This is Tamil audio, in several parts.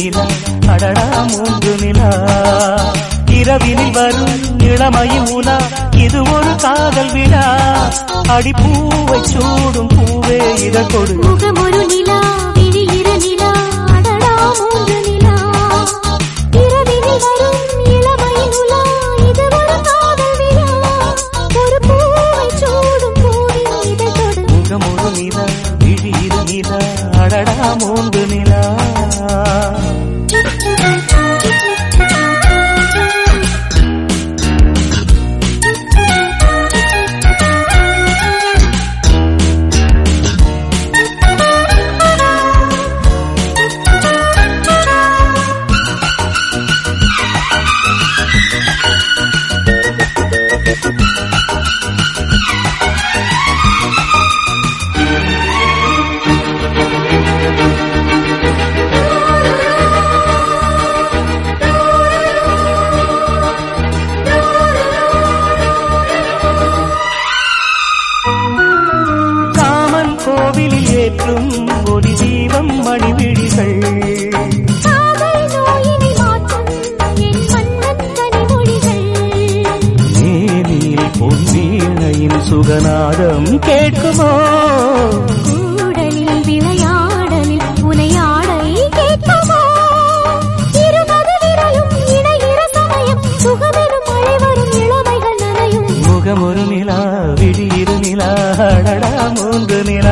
நிலா அடடா மூன்று நிலா இரவினில் வரும் இளமையின் உலா இது ஒரு காதல் விழா அடிப்பூவை சூடும் பூவே இதழ் கொடு முகமொரு நிலா விழியிரு நிலா அடடா மூன்று நிலா இரவினில் வரும் இளமையின் உலா இது ஒரு காதல் விழா ஒரு பூவை சூடும் பூவின் இதழ் தொடு முகமொரு நிலா விழி இரு நிலா அடடா மூன்று நிலா காமன் கோவிலில் ஏற்றும் ஒளி தீபம் மணிவிழிகள் காதல் நோயினை மாற்றும் என் மன்னன் கனிமொழிகள் மேனியில் பொன்னீழையின் சுகநாதம் கேட்குமோ கூடலில் விளையாடலில் உனையாடை கேட்குமோ இருபது விரலும் இணைகிற சமயம் சுகமெனும் மழை வரும் இளமைகள் நனையும் முகமொரு நிலா விழி இரு நிலா அடடா மூன்று நிலா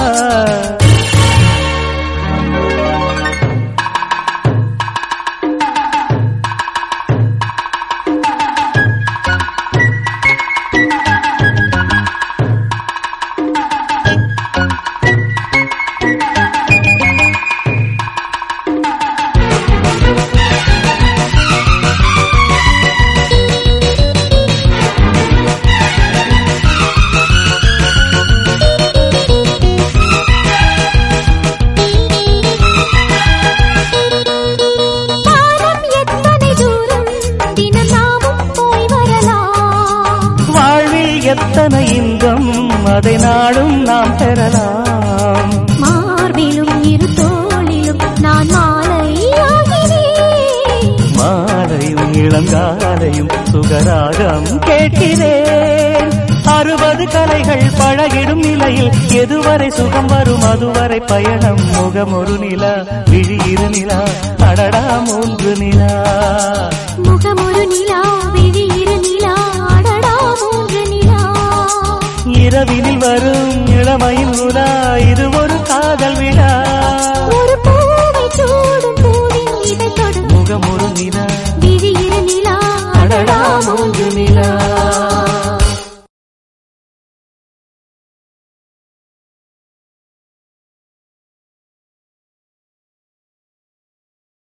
வானம் எத்தனை தூரம் தினம் நாமும் போய் வரலாம் வாழ்வில் எத்தனை இன்பம் அதை நாடும் நாம் பெறலாம் மார்பிலும் இரு தோளிலும் நான் மாலையாகிறேன் மாலையும் இளங்காலையும் சுகராகம் கேட்கிறேன் அறுபது கலைகள் பழகிடும் நிலையில் எதுவரை சுகம் வரும் அதுவரை பயணம் முகமொரு நிலா விழி இரு நிலா அடடா மூன்று நிலா முகமொரு நிலா விழி இரு நிலா அடடா மூன்று நிலா இரவினில் வரும் இளமையின் உலா இது ஒரு